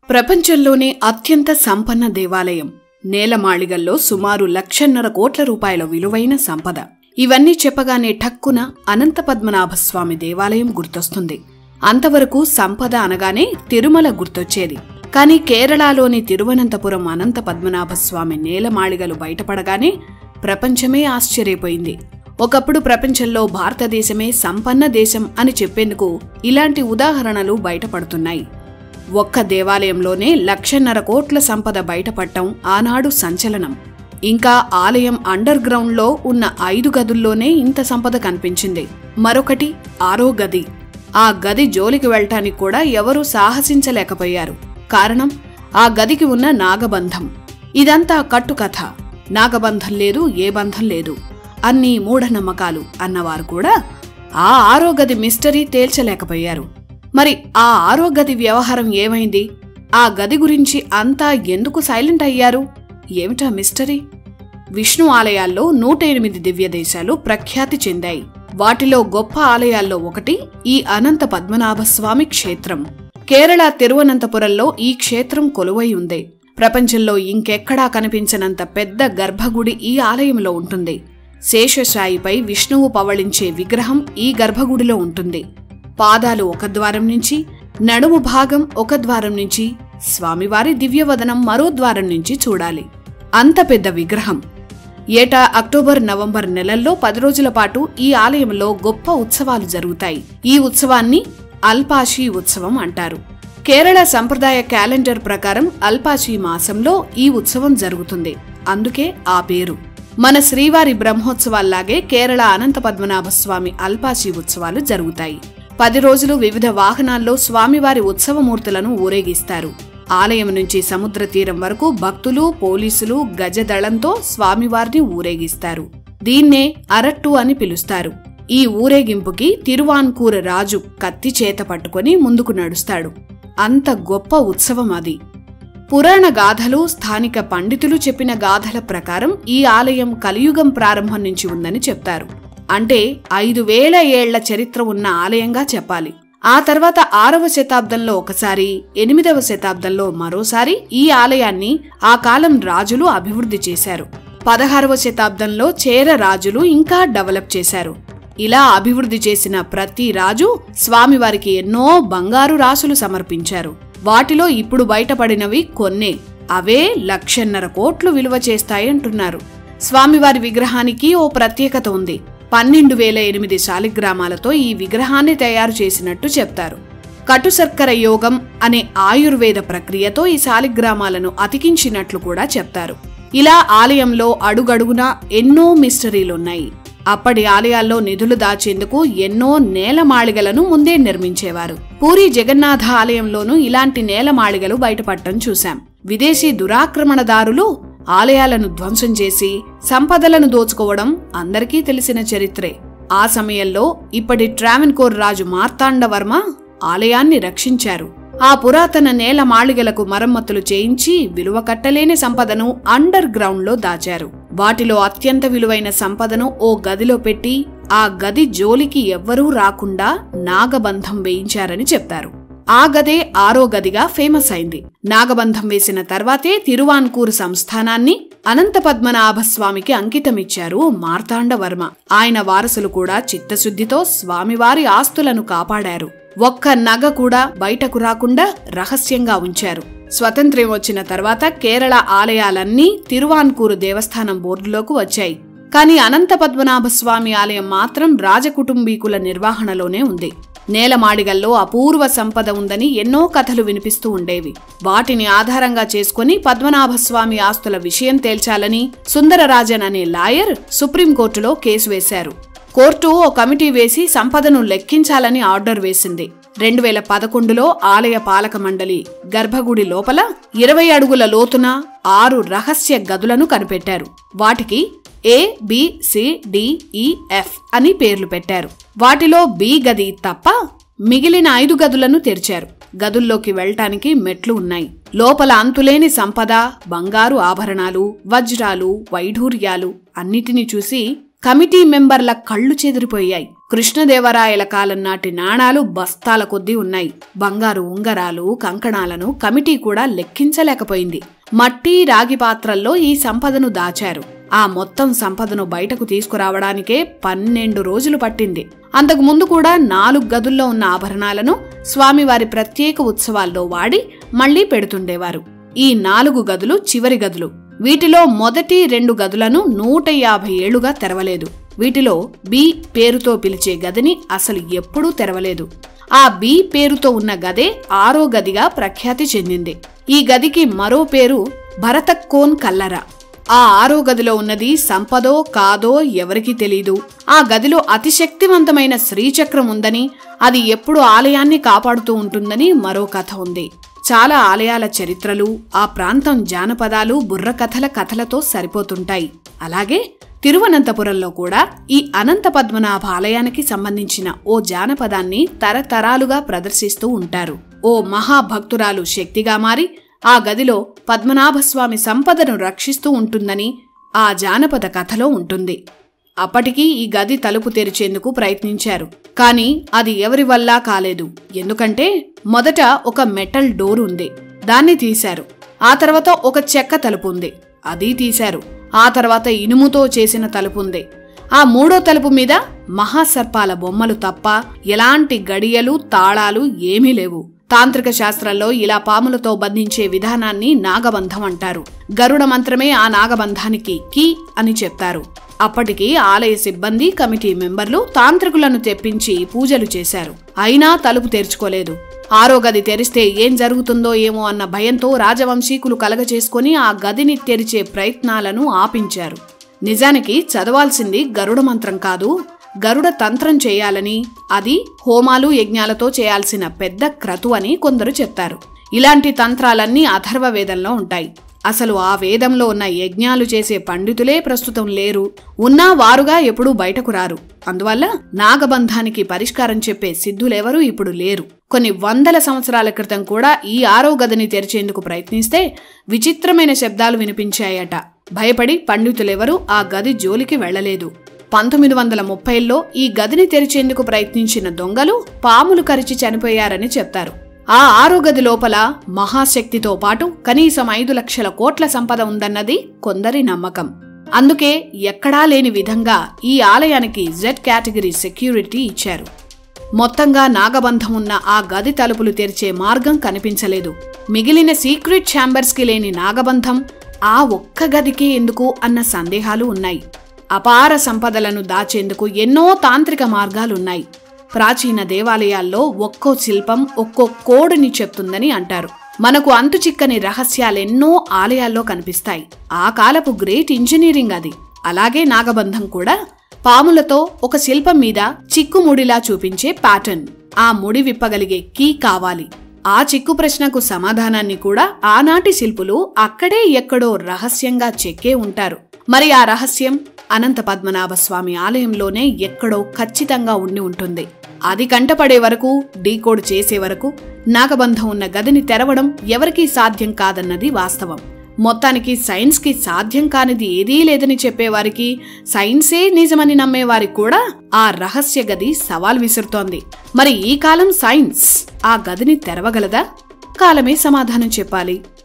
ప్రపంచంలోనే అత్యంత సంపన్న దేవాలయం నేలమాళిగల్లో సుమారు లక్షన్నర కోట్ల రూపాయల విలువైన సంపద ఇవన్నీ చెప్పగానే ఠక్కున అనంత పద్మనాభస్వామి దేవాలయం గుర్తొస్తుంది అంతవరకు సంపద అనగానే తిరుమల గుర్తొచ్చేది కాని కేరళలోని తిరువనంతపురం అనంత పద్మనాభస్వామి నేలమాళిగలు బయటపడగానే ప్రపంచమే ఆశ్చర్యపోయింది ఒకప్పుడు ప్రపంచంలో భారతదేశమే సంపన్న దేశం అని చెప్పేందుకు ఇలాంటి ఉదాహరణలు బయటపడుతున్నాయి ఒక్క దేవాలయంలోనే లక్షన్నర కోట్ల సంపద బయటపడటం ఆనాడు సంచలనం ఇంకా ఆలయం అండర్ గ్రౌండ్లో ఉన్న ఐదు గదుల్లోనే ఇంత సంపద కనిపించింది మరొకటి ఆరో గది ఆ గది జోలికి వెళ్ళటానికి కూడా ఎవరూ సాహసించలేకపోయారు కారణం ఆ గదికి ఉన్న నాగబంధం ఇదంతా కట్టుకథ నాగబంధం లేదు ఏ బంధం లేదు అన్నీ మూఢనమ్మకాలు అన్నవారు కూడా ఆ ఆరో గది మిస్టరీ తేల్చలేకపోయారు మరి ఆ ఆరో గది వ్యవహారం ఏమైంది ఆ గది గురించి అంతా ఎందుకు సైలెంట్ అయ్యారు ఏమిటా మిస్టరీ విష్ణు ఆలయాల్లో నూట ఎనిమిది దివ్య దేశాలు ప్రఖ్యాతి చెందాయి వాటిలో గొప్ప ఆలయాల్లో ఒకటి ఈ అనంత పద్మనాభస్వామి క్షేత్రం కేరళ తిరువనంతపురంలో ఈ క్షేత్రం కొలువై ఉంది ప్రపంచంలో ఇంకెక్కడా కనిపించనంత పెద్ద గర్భగుడి ఈ ఆలయంలో ఉంటుంది శేషశాయిపై విష్ణువు పవళించే విగ్రహం ఈ గర్భగుడిలో ఉంటుంది పాదాలు ఒక ద్వారం నుంచి నడుము భాగం ఒక ద్వారం నుంచి స్వామివారి దివ్యవదనం మరో ద్వారం నుంచి చూడాలి అంత పెద్ద విగ్రహం ఏటా అక్టోబర్ నవంబర్ నెలల్లో పది రోజుల పాటు ఈ ఆలయంలో గొప్ప ఉత్సవాలు జరుగుతాయి ఈ ఉత్సవాన్ని అల్పాషి ఉత్సవం అంటారు కేరళ సంప్రదాయ క్యాలెండర్ ప్రకారం అల్పాషి మాసంలో ఈ ఉత్సవం జరుగుతుంది అందుకే ఆ పేరు మన శ్రీవారి బ్రహ్మోత్సవాల్లాగే కేరళ అనంత పద్మనాభస్వామి అల్పాషి ఉత్సవాలు జరుగుతాయి పది రోజులు వివిధ వాహనాల్లో స్వామివారి ఉత్సవమూర్తులను ఊరేగిస్తారు ఆలయం నుంచి సముద్ర తీరం వరకు భక్తులు పోలీసులు గజదళంతో స్వామివారిని ఊరేగిస్తారు దీన్నే అరట్టు అని పిలుస్తారు ఈ ఊరేగింపుకి తిరువాన్కూర రాజు కత్తి చేత పట్టుకొని ముందుకు నడుస్తాడు అంత గొప్ప ఉత్సవం అది పురాణ గాథలు స్థానిక పండితులు చెప్పిన గాథల ప్రకారం ఈ ఆలయం కలియుగం ప్రారంభం నుంచి ఉందని చెప్తారు అంటే ఐదు వేల ఏళ్ల చరిత్ర ఉన్న ఆలయంగా చెప్పాలి ఆ తర్వాత ఆరవ శతాబ్దంలో ఒకసారి ఎనిమిదవ శతాబ్దంలో మరోసారి ఈ ఆలయాన్ని ఆ కాలం రాజులు అభివృద్ధి చేశారు పదహారవ శతాబ్దంలో చేర రాజులు ఇంకా డెవలప్ చేశారు ఇలా అభివృద్ధి చేసిన ప్రతి రాజు స్వామివారికి ఎన్నో బంగారు రాసులు సమర్పించారు వాటిలో ఇప్పుడు బయటపడినవి కొన్నే అవే లక్షన్నర కోట్లు విలువ చేస్తాయంటున్నారు స్వామివారి విగ్రహానికి ఓ ప్రత్యేకత ఉంది పన్నెండు వేల ఎనిమిది శాలిగ్రామాలతో ఈ విగ్రహాన్ని తయారు చేసినట్టు చెప్తారు కటుసర్కర యోగం అనే ఆయుర్వేద ప్రక్రియతో ఈ శాలిగ్రామాలను అతికించినట్లు కూడా చెప్తారు ఇలా ఆలయంలో అడుగడుగునా ఎన్నో మిస్టరీలున్నాయి అప్పటి ఆలయాల్లో నిధులు దాచేందుకు ఎన్నో నేలమాళిగలను ముందే నిర్మించేవారు పూరి జగన్నాథ ఆలయంలోనూ ఇలాంటి నేలమాళిగలు బయటపడటం చూశాం విదేశీ దురాక్రమణదారులు ఆలయాలను ధ్వంసం చేసి సంపదలను దోచుకోవడం అందరికీ తెలిసిన చరిత్రే ఆ సమయంలో ఇప్పటి ట్రావెన్కోర్ రాజు మార్తాండవర్మ ఆలయాన్ని రక్షించారు ఆ పురాతన నేల మాళిగలకు మరమ్మతులు చేయించి విలువ కట్టలేని సంపదను అండర్ గ్రౌండ్లో దాచారు వాటిలో అత్యంత విలువైన సంపదను ఓ గదిలో పెట్టి ఆ గది జోలికి ఎవ్వరూ రాకుండా నాగబంధం వేయించారని చెప్తారు ఆ గదే ఆరో గదిగా ఫేమస్ అయింది నాగబంధం వేసిన తర్వాతే తిరువాన్కూరు సంస్థానాన్ని అనంత పద్మనాభస్వామికి అంకితమిచ్చారు మార్తాండవర్మ ఆయన వారసులు కూడా చిత్తశుద్ధితో స్వామివారి ఆస్తులను కాపాడారు ఒక్క నగ కూడా బయటకు రాకుండా రహస్యంగా ఉంచారు స్వతంత్ర్యం వచ్చిన తర్వాత కేరళ ఆలయాలన్నీ తిరువాన్కూరు దేవస్థానం బోర్డులోకి వచ్చాయి కానీ అనంత పద్మనాభస్వామి ఆలయం మాత్రం రాజకుటుంబీకుల నిర్వహణలోనే ఉంది నేలమాడిగల్లో అపూర్వ సంపద ఉందని ఎన్నో కథలు వినిపిస్తూ ఉండేవి వాటిని ఆధారంగా చేసుకుని పద్మనాభస్వామి ఆస్తుల విషయం తేల్చాలని సుందరరాజన్ అనే లాయర్ సుప్రీంకోర్టులో కేసు వేశారు కోర్టు ఓ కమిటీ వేసి సంపదను లెక్కించాలని ఆర్డర్ వేసింది రెండు వేల పదకొండులో ఆలయ పాలక మండలి గర్భగుడి లోపల ఇరవై అడుగుల లోతున ఆరు రహస్య గదులను కనిపెట్టారు వాటికి A B C D E F అని పేర్లు పెట్టారు వాటిలో బి గది తప్ప మిగిలిన ఐదు గదులను తెరిచారు గదుల్లోకి వెళ్ళటానికి మెట్లు ఉన్నాయి లోపల అంతులేని సంపద బంగారు ఆభరణాలు వజ్రాలు వైఢూర్యాలు అన్నిటినీ చూసి కమిటీ మెంబర్ల కళ్ళు చెదిరిపోయాయి కృష్ణదేవరాయల కాలం నాటి నాణాలు బస్తాల కొద్దీ ఉన్నాయి బంగారు ఉంగరాలు కంకణాలను కమిటీ కూడా లెక్కించలేకపోయింది మట్టి రాగి పాత్రల్లో ఈ సంపదను దాచారు ఆ మొత్తం సంపదను బయటకు తీసుకురావడానికే పన్నెండు రోజులు పట్టింది అంతకు ముందు కూడా నాలుగు గదుల్లో ఉన్న ఆభరణాలను స్వామివారి ప్రత్యేక ఉత్సవాల్లో వాడి మళ్లీ పెడుతుండేవారు ఈ నాలుగు గదులు చివరి గదులు వీటిలో మొదటి రెండు గదులను నూట యాభై ఏళ్లుగా తెరవలేదు వీటిలో బి పేరుతో పిలిచే గదిని అసలు ఎప్పుడూ తెరవలేదు ఆ బి పేరుతో ఉన్న గదే ఆరో గదిగా ప్రఖ్యాతి చెందింది ఈ గదికి మరో పేరు భరతక్కోన్ కల్లర ఆ ఆరో గదిలో ఉన్నది సంపదో కాదో ఎవరికీ తెలీదు ఆ గదిలో అతిశక్తివంతమైన శ్రీచక్రం ఉందని అది ఎప్పుడు ఆలయాన్ని కాపాడుతూ ఉంటుందని మరో కథ ఉంది చాలా ఆలయాల చరిత్రలు ఆ ప్రాంతం జానపదాలు బుర్రకథల కథలతో సరిపోతుంటాయి అలాగే తిరువనంతపురంలో కూడా ఈ అనంత పద్మనాభ ఆలయానికి సంబంధించిన ఓ జానపదాన్ని తరతరాలుగా ప్రదర్శిస్తూ ఉంటారు ఓ మహాభక్తురాలు శక్తిగా మారి ఆ గదిలో పద్మనాభస్వామి సంపదను రక్షిస్తూ ఉంటుందని ఆ జానపద కథలో ఉంటుంది అప్పటికీ ఈ గది తలుపు తెరిచేందుకు ప్రయత్నించారు కానీ అది ఎవరి వల్ల కాలేదు ఎందుకంటే మొదట ఒక మెటల్ డోర్ ఉంది దాన్ని తీశారు ఆ తర్వాత ఒక చెక్క తలుపు ఉంది అది తీశారు ఆ తర్వాత ఇనుముతో చేసిన తలుపు ఉంది ఆ మూడో తలుపు మీద మహాసర్పాల బొమ్మలు తప్ప ఎలాంటి గడియలు తాళాలు ఏమీ లేవు తాంత్రిక శాస్త్రంలో ఇలా పాములతో బంధించే విధానాన్ని నాగబంధం అంటారు గరుడ మంత్రమే ఆ నాగబంధానికి కీ అని చెప్తారు అప్పటికి ఆలయ సిబ్బంది కమిటీ మెంబర్లు తాంత్రికులను తెప్పించి పూజలు చేశారు అయినా తలుపు తెరుచుకోలేదు ఆరో గది తెరిస్తే ఏం జరుగుతుందో ఏమో అన్న భయంతో రాజవంశీకులు కలగచేసుకుని ఆ గదిని తెరిచే ప్రయత్నాలను ఆపించారు నిజానికి చదవాల్సింది గరుడ మంత్రం కాదు గరుడ తంత్రం చేయాలని అది హోమాలు యజ్ఞాలతో చేయాల్సిన పెద్ద క్రతు అని కొందరు చెప్తారు ఇలాంటి తంత్రాలన్నీ అథర్వ వేదంలో ఉంటాయి అసలు ఆ వేదంలో ఉన్న యజ్ఞాలు చేసే పండితులే ప్రస్తుతం లేరు ఉన్నా వారుగా ఎప్పుడూ బయటకు రారు అందువల్ల నాగబంధానికి పరిష్కారం చెప్పే సిద్ధులెవరూ ఇప్పుడు లేరు కొన్ని వందల సంవత్సరాల క్రితం కూడా ఈ ఆరో గదిని తెరిచేందుకు ప్రయత్నిస్తే విచిత్రమైన శబ్దాలు వినిపించాయట భయపడి పండితులెవరూ ఆ గది జోలికి వెళ్లలేదు పంతొమ్మిది వందల ముప్పైలో ఈ గదిని తెరిచేందుకు ప్రయత్నించిన దొంగలు పాములు కరిచి చనిపోయారని చెప్తారు ఆ ఆరో గది లోపల మహాశక్తితో పాటు కనీసం ఐదు లక్షల కోట్ల సంపద ఉందన్నది కొందరి నమ్మకం అందుకే ఎక్కడా లేని విధంగా ఈ ఆలయానికి జెడ్ కేటగిరీ సెక్యూరిటీ ఇచ్చారు మొత్తంగా నాగబంధం ఉన్న ఆ గది తలుపులు తెరిచే మార్గం కనిపించలేదు మిగిలిన సీక్రెట్ ఛాంబర్స్కి లేని నాగబంధం ఆ ఒక్క గదికే ఎందుకు అన్న సందేహాలు ఉన్నాయి అపార సంపదలను దాచేందుకు ఎన్నో తాంత్రిక మార్గాలున్నాయి ప్రాచీన దేవాలయాల్లో ఒక్కో శిల్పం ఒక్కో కోడుని చెప్తుందని అంటారు మనకు అంతు చిక్కని రహస్యాలెన్నో ఆలయాల్లో కనిపిస్తాయి ఆ కాలపు గ్రేట్ ఇంజనీరింగ్ అది అలాగే నాగబంధం కూడా పాములతో ఒక శిల్పం మీద చిక్కుముడిలా చూపించే ప్యాటర్న్ ఆ ముడి విప్పగలిగే కీ కావాలి ఆ చిక్కు ప్రశ్నకు సమాధానాన్ని కూడా ఆనాటి శిల్పులు అక్కడే ఎక్కడో రహస్యంగా చెక్కే ఉంటారు మరి ఆ రహస్యం అనంత పద్మనాభ స్వామి ఆలయంలోనే ఎక్కడో ఖచ్చితంగా ఉండి ఉంటుంది అది కంటపడే వరకు డీకోడ్ చేసే వరకు నాగబంధం ఉన్న గదిని తెరవడం ఎవరికీ సాధ్యం కాదన్నది వాస్తవం మొత్తానికి సైన్స్కి సాధ్యం కానిది ఏదీ లేదని చెప్పేవారికి సైన్సే నిజమని నమ్మేవారికి కూడా ఆ రహస్య గది సవాల్ విసురుతోంది మరి ఈ కాలం సైన్స్ ఆ గదిని తెరవగలదా కాలమే సమాధానం చెప్పాలి